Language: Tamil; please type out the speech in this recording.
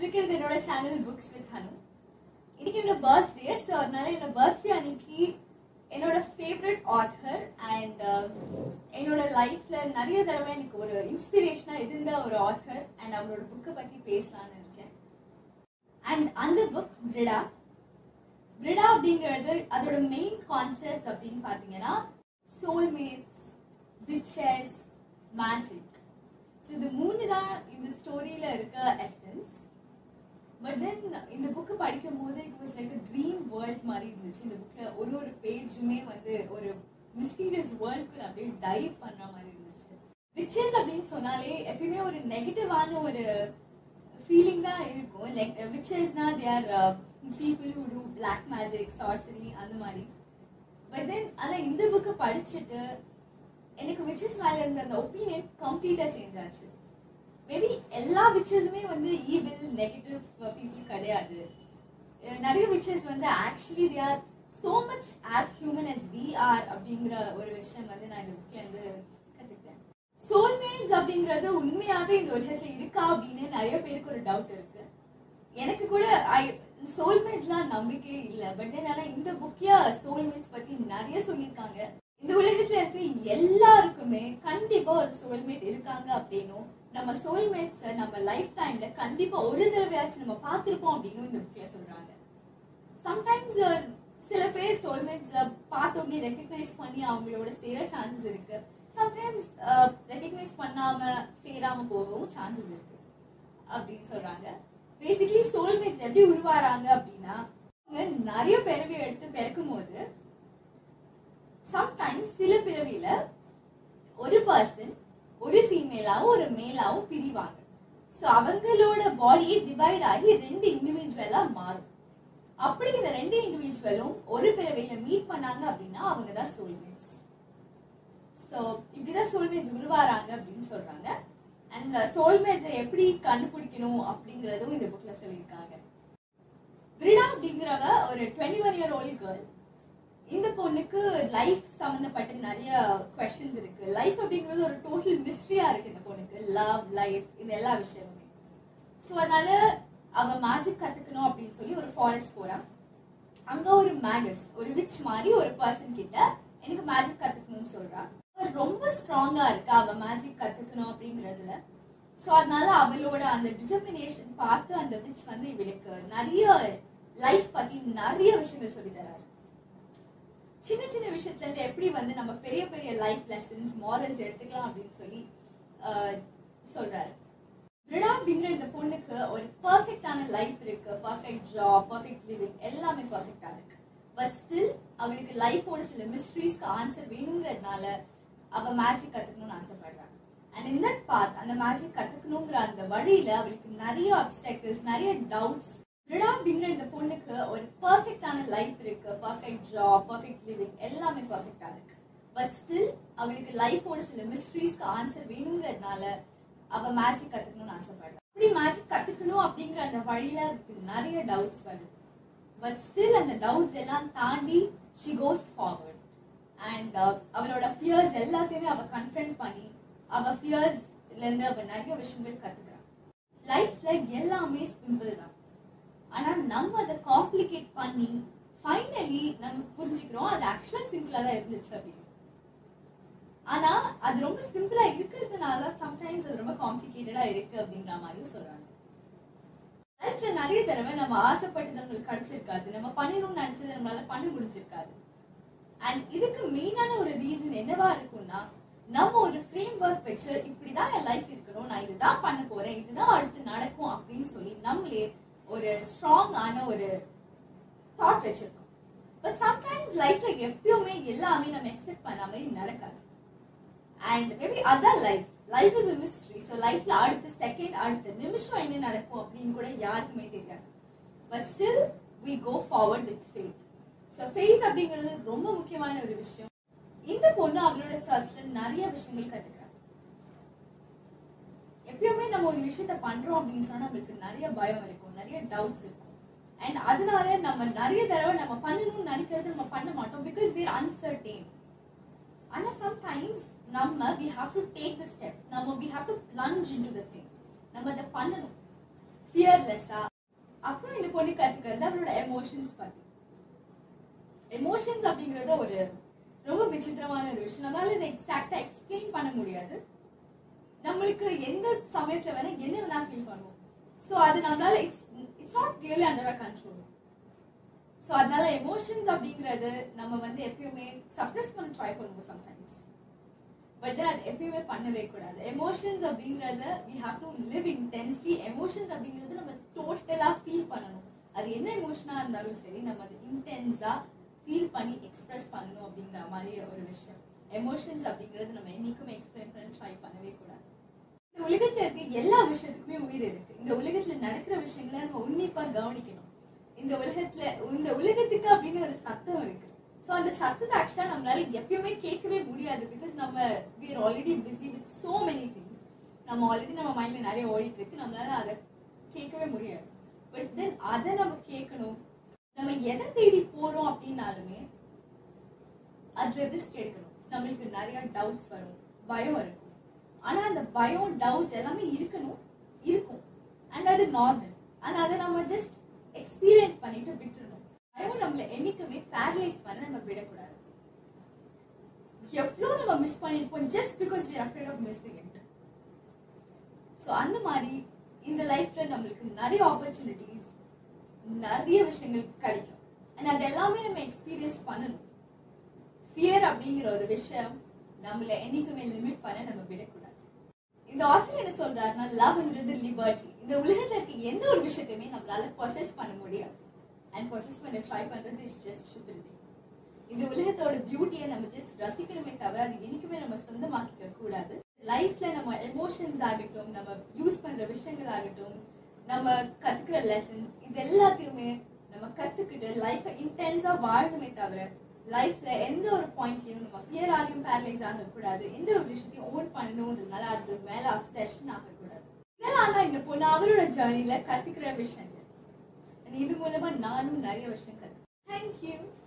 இருக்கிறது என்னோட சேனல் புக்ஸ் வித் ஹனு இன்னைக்கு என்னோட பர்த்டே ஸோ அதனால என்னோட பர்த்டே அன்னைக்கு என்னோட ஃபேவரட் ஆத்தர் அண்ட் என்னோட லைஃப்ல நிறைய தடவை எனக்கு ஒரு இன்ஸ்பிரேஷனா இருந்த ஒரு ஆத்தர் அண்ட் அவரோட புக்கை பத்தி பேசலாம்னு இருக்கேன் அண்ட் அந்த புக் பிரிடா பிரிடா அப்படிங்கிறது அதோட மெயின் கான்செப்ட் அப்படின்னு பாத்தீங்கன்னா சோல்மேட்ஸ் விச்சஸ் மேஜிக் ஸோ இது மூணு தான் இந்த ஸ்டோரியில இருக்க எசன்ஸ் பட் தென் இந்த புக்கு படிக்கும் போது it was like dream world மாதிரி இருந்துச்சு இந்த புக்ல ஒரு ஒரு பேஜுமே வந்து ஒரு மிஸ்டீரியஸ் வேர்ல்டுக்குள்ள அப்படியே டைவ் பண்ற மாதிரி இருந்துச்சு விச்சஸ் அப்படின்னு சொன்னாலே எப்பயுமே ஒரு நெகட்டிவான ஒரு ஃபீலிங் தான் இருக்கும் லைக் விச்சஸ்னா they are people who do black magic sorcery அந்த மாதிரி பட் தென் ஆனா இந்த புக்கை படிச்சுட்டு எனக்கு விச்சஸ் மேல இருந்த அந்த ஒப்பீனியன் கம்ப்ளீட்டா சேஞ்ச் ஆச்சு மேபி எல்லா விச்சஸுமே வந்து ஈவில் நெகட்டிவ் பீப்புள் கிடையாது அஹ் நிறைய விச்சஸ் வந்து actually they are so much as human as we are அப்படிங்கிற ஒரு விஷயம் வந்து நான் இந்த புக்ல இருந்து கத்துக்கிட்டேன் சோல்மேட்ஸ் அப்படிங்கிறது உண்மையாவே இந்த உலகத்துல இருக்கா அப்படின்னு நிறைய பேருக்கு ஒரு டவுட் இருக்கு எனக்கு கூட ஐ சோல்மேட்ஸ்லாம் நம்பிக்கையே இல்லை பட் ஆனா இந்த புக்ல சோல்மேட்ஸ் பத்தி நிறைய சொல்லியிருக்காங்க இந்த உலகத்துல இருக்க எல்லாருக்குமே கண்டிப்பா ஒரு சோல்மேட் இருக்காங்க அப்படின்னும் நம்ம சோல்மேட்ஸ் நம்ம லைஃப் டைம்ல கண்டிப்பா ஒரு தடவையாச்சும் நம்ம பார்த்திருப்போம் அப்படின்னு இந்த புக்ல சொல்றாங்க சம்டைம்ஸ் சில பேர் சோல்மேட்ஸ் பார்த்தோன்னே ரெக்கக்னைஸ் பண்ணி அவங்களோட சேர சான்சஸ் இருக்கு சம்டைம்ஸ் ரெக்கக்னைஸ் பண்ணாம சேராம போகவும் சான்சஸ் இருக்கு அப்படின்னு சொல்றாங்க பேசிக்கலி சோல்மேட்ஸ் எப்படி உருவாறாங்க அப்படின்னா அவங்க நிறைய பிறவி எடுத்து பிறக்கும் போது சம்டைம்ஸ் சில பிறவியில ஒரு பர்சன் ஒரு ஃபீமேலாவும் ஒரு மேலாவும் பிரிவாங்க சோ அவங்களோட பாடியே டிவைட் ஆகி ரெண்டு இண்டிவிஜுவலா மாறும் அப்படி இந்த ரெண்டு இண்டிவிஜுவலும் ஒரு பிறவியில மீட் பண்ணாங்க அப்படின்னா அவங்க தான் சோல்மேட்ஸ் சோ இப்படிதான் சோல்மேட்ஸ் உருவாராங்க அப்படின்னு சொல்றாங்க அண்ட் சோல்மேட்ஸை எப்படி கண்டுபிடிக்கணும் அப்படிங்கறதும் இந்த புக்ல சொல்லியிருக்காங்க விரிடா அப்படிங்கிறவ ஒரு twenty one year old girl இந்த பொண்ணுக்கு லைஃப் சம்பந்தப்பட்ட நிறைய கொஸ்டின்ஸ் இருக்கு லைஃப் அப்படிங்கிறது ஒரு டோட்டல் மிஸ்ட்ரியா இருக்கு இந்த பொண்ணுக்கு லவ் லைஃப் இந்த எல்லா விஷயமுமே ஸோ அதனால அவ மேஜிக் கத்துக்கணும் அப்படின்னு சொல்லி ஒரு ஃபாரஸ்ட் போறான் அங்க ஒரு மேகஸ் ஒரு விச் மாதிரி ஒரு பர்சன் கிட்ட எனக்கு மேஜிக் கத்துக்கணும்னு சொல்றான் அவ ரொம்ப ஸ்ட்ராங்கா இருக்கா அவ மேஜிக் கத்துக்கணும் அப்படிங்கறதுல சோ அதனால அவளோட அந்த டிட்டர்மினேஷன் பார்த்து அந்த விச் வந்து இவளுக்கு நிறைய லைஃப் பத்தி நிறைய விஷயங்கள் சொல்லி தராரு சின்ன சின்ன விஷயத்துல இருந்து எப்படி வந்து நம்ம பெரிய பெரிய லைஃப் லெசன்ஸ் மாரல்ஸ் எடுத்துக்கலாம் அப்படின்னு சொல்லி ஆஹ், சொல்றாரு பிரிடா அப்படிங்கிற இந்த பொண்ணுக்கு ஒரு பர்ஃபெக்டான லைஃப் இருக்கு பர்ஃபெக்ட் ஜாப் பர்ஃபெக்ட் லிவிங் எல்லாமே பர்ஃபெக்டா இருக்கு பட் ஸ்டில் அவளுக்கு லைஃபோட சில மிஸ்ட்ரீஸ்க்கு ஆன்சர் வேணுங்கிறதுனால அவ மேஜிக் கத்துக்கணும்னு ஆசைப்படுறாங்க அண்ட் இந்த பாத் அந்த மேஜிக் கத்துக்கணுங்கிற அந்த வழியில அவளுக்கு நிறைய அப்டக்கிள்ஸ் நிறைய டவுட்ஸ் பிரிடா அப்படிங்கிற இந்த பொண்ணுக்கு ஒரு பர்ஃபெக்டான லைஃப் இருக்கு பர்ஃபெக்ட் ஜாப் பர்ஃபெக்ட் லிவிங் எல்லாமே பர்ஃபெக்டா இருக்கு பட் ஸ்டில் அவளுக்கு லைஃபோட சில மிஸ்ட்ரீஸ்க்கு ஆன்சர் வேணுங்கிறதுனால அவ மேஜிக் கத்துக்கணும்னு ஆசைப்படுறா அப்படி மேஜிக் கத்துக்கணும் அப்படிங்கிற அந்த வழியில அவளுக்கு நிறைய டவுட்ஸ் வருது பட் ஸ்டில் அந்த டவுட்ஸ் எல்லாம் தாண்டி ஷி கோஸ் ஃபார்வர்ட் அண்ட் அவளோட ஃபியர்ஸ் எல்லாத்தையுமே அவ கன்ஃபரண்ட் பண்ணி அவ ஃபியர்ஸ்ல இருந்து அவ நிறைய விஷயங்கள் கத்துக்கிறான் லைஃப்ல எல்லாமே சிம்பிள் தான் ஆனா நம்ம அதை காம்ப்ளிகேட் பண்ணி ஃபைனலி நம்ம புரிஞ்சுக்கிறோம் அது ஆக்சுவலா சிம்பிளா தான் இருந்துச்சு அப்படின்னு ஆனா அது ரொம்ப சிம்பிளா இருக்கிறதுனால சம்டைம்ஸ் அது ரொம்ப காம்ப்ளிகேட்டடா இருக்கு அப்படிங்கிற மாதிரியும் சொல்றாங்க லைஃப்ல நிறைய தடவை நம்ம ஆசைப்பட்டது நம்மளுக்கு கிடைச்சிருக்காது நம்ம பண்ணிடணும்னு நினைச்சது நம்மளால பண்ண முடிஞ்சிருக்காது அண்ட் இதுக்கு மெயினான ஒரு ரீசன் என்னவா இருக்கும்னா நம்ம ஒரு ஃப்ரேம் ஒர்க் வச்சு இப்படிதான் என் லைஃப் இருக்கணும் நான் இதுதான் பண்ண போறேன் இதுதான் அடுத்து நடக்கும் அப்படின்னு சொல்லி நம்மளே ஒரு ஸ்ட்ராங்கான ஒரு தாட் வச்சிருக்கோம் பட் சம்டைம்ஸ் லைஃப்ல எப்பயுமே எல்லாமே நம்ம எக்ஸ்பெக்ட் பண்ண மாதிரி நடக்காது அண்ட் மேபி அதான் life life is a mystery so லைஃப்ல அடுத்த செகண்ட் அடுத்த நிமிஷம் என்ன நடக்கும் அப்படின்னு கூட யாருக்குமே தெரியாது but still we go forward with faith so faith அப்படிங்கிறது ரொம்ப முக்கியமான ஒரு விஷயம் இந்த பொண்ணு அவளோட சர்ச்ல நிறைய விஷயங்கள் கத்துக்கிறாங்க எப்பயுமே நம்ம ஒரு விஷயத்த பண்றோம் அப்படின்னு சொன்னா நம்மளுக்கு நிறைய பயம் இருக்கும் நிறைய டவுட்ஸ் இருக்கும் அண்ட் அதனால நம்ம நிறைய தடவை நம்ம பண்ணணும்னு நினைக்கிறது நம்ம பண்ண மாட்டோம் பிகாஸ் வேர் அன்சர்டேன் ஆனா சம்டைம்ஸ் நம்ம we have to take the step நம்ம we have to plunge into the thing நம்ம அதை பண்ணணும் ஃபியர்லெஸ்ஸா அப்புறம் இந்த பொண்ணு கத்துக்கிறது அவளோட எமோஷன்ஸ் பத்தி எமோஷன்ஸ் அப்படிங்கறது ஒரு ரொம்ப விசித்திரமான ஒரு விஷயம் நம்மளால இதை எக்ஸாக்டா எக்ஸ்பிளைன் பண்ண முடியாது நம்மளுக்கு எந்த சமயத்துல வேணா என்ன வேணா ஃபீல் பண்ணுவோம் சோ அது நம்மளால it's it's not really under a control so அதனால எமோஷன்ஸ் அப்படிங்கறது நம்ம வந்து எப்பயுமே சப்ரஸ் பண்ண ட்ரை பண்ணுவோம் சம்டைம்ஸ் பட் அது எப்பயுமே பண்ணவே கூடாது எமோஷன்ஸ் அப்படிங்கறத we have to live intensely emotions அப்படிங்கறது நம்ம டோட்டலா ஃபீல் பண்ணணும் அது என்ன எமோஷனா இருந்தாலும் சரி நம்ம அது இன்டென்ஸா ஃபீல் பண்ணி எக்ஸ்பிரஸ் பண்ணணும் அப்படிங்கிற மாதிரி ஒரு விஷயம் எமோஷன்ஸ் அப்படிங்கறது நம்ம என்னைக்குமே எக்ஸ்பிளைன் பண்ண ட்ரை பண்ணவே கூடாது இந்த உலகத்துல இருக்க எல்லா விஷயத்துக்குமே உயிர் இருக்கு இந்த உலகத்துல நடக்கிற விஷயங்களை நம்ம உன்னிப்பா கவனிக்கணும் இந்த உலகத்துல இந்த உலகத்துக்கு அப்படின்னு ஒரு சத்தம் இருக்கு சோ அந்த சத்தத்தை ஆக்சுவலா நம்மளால எப்பயுமே கேட்கவே முடியாது பிகாஸ் நம்ம we are already busy with so many things நம்ம ஆல்ரெடி நம்ம மைண்ட்ல நிறைய ஓடிட்டு இருக்கு நம்மளால அதை கேட்கவே முடியாது பட் தென் அதை நம்ம கேட்கணும் நம்ம எதை தேடி போறோம் அப்படின்னாலுமே அதுல ரிஸ்க் எடுக்கணும் நம்மளுக்கு நிறைய டவுட்ஸ் வரும் பயம் இருக்கும் ஆனா அந்த பயம் டவுட்ஸ் எல்லாமே இருக்கணும் இருக்கும் அண்ட் அது நார்மல் ஆனா அதை நம்ம ஜஸ்ட் எக்ஸ்பீரியன்ஸ் பண்ணிட்டு விட்டுறணும் பயம் நம்மள என்னைக்குமே பேரலைஸ் பண்ண நம்ம விடக்கூடாது எவ்வளவு நம்ம மிஸ் பண்ணிருப்போம் just because we are afraid of missing it so அந்த மாதிரி இந்த லைஃப்ல நம்மளுக்கு நிறைய ஆப்பர்ச்சுனிட்டிஸ் நிறைய விஷயங்கள் கிடைக்கும் அண்ட் அது எல்லாமே நம்ம எக்ஸ்பீரியன்ஸ் பண்ணணும் ஃபியர் அப்படிங்கிற ஒரு விஷயம் நம்மள என்னைக்குமே லிமிட் பண்ண நம்ம விடக்கூடாது இந்த ஆத்தர் என்ன சொல்றாருன்னா லவ்ன்றது லிபர்ட்டி இந்த உலகத்துல இருக்க எந்த ஒரு விஷயத்தையுமே நம்மளால பொசஸ் பண்ண முடியாது அண்ட் பொசஸ் பண்ண ட்ரை பண்றது இஸ் ஜஸ்ட் ஸ்டூபிலிட்டி இந்த உலகத்தோட பியூட்டியை நம்ம ஜஸ்ட் ரசிக்கணுமே தவிர அது என்னைக்குமே நம்ம சொந்தமாக்கிக்க கூடாது லைஃப்ல நம்ம எமோஷன்ஸ் ஆகட்டும் நம்ம யூஸ் பண்ற விஷயங்கள் ஆகட்டும் நம்ம கத்துக்கிற லெசன்ஸ் இது எல்லாத்தையுமே நம்ம கத்துக்கிட்டு லைஃபை இன்டென்ஸா வாழணுமே தவிர லைஃப்ல எந்த ஒரு பாயிண்ட்லயும் நம்ம ஃபியராலையும் பேரலைஸ் ஆகக்கூடாது எந்த ஒரு விஷயத்தையும் ஓன் பண்ணணும்ன்றதுனால அது மேல அப்செஷன் ஆகக்கூடாது இதெல்லாம் தான் இந்த பொண்ணு அவரோட ஜேர்னில கத்துக்கிற விஷயங்கள் And இது மூலமா நானும் நிறைய விஷயம் கத்துக்கிறேன் தேங்க்யூ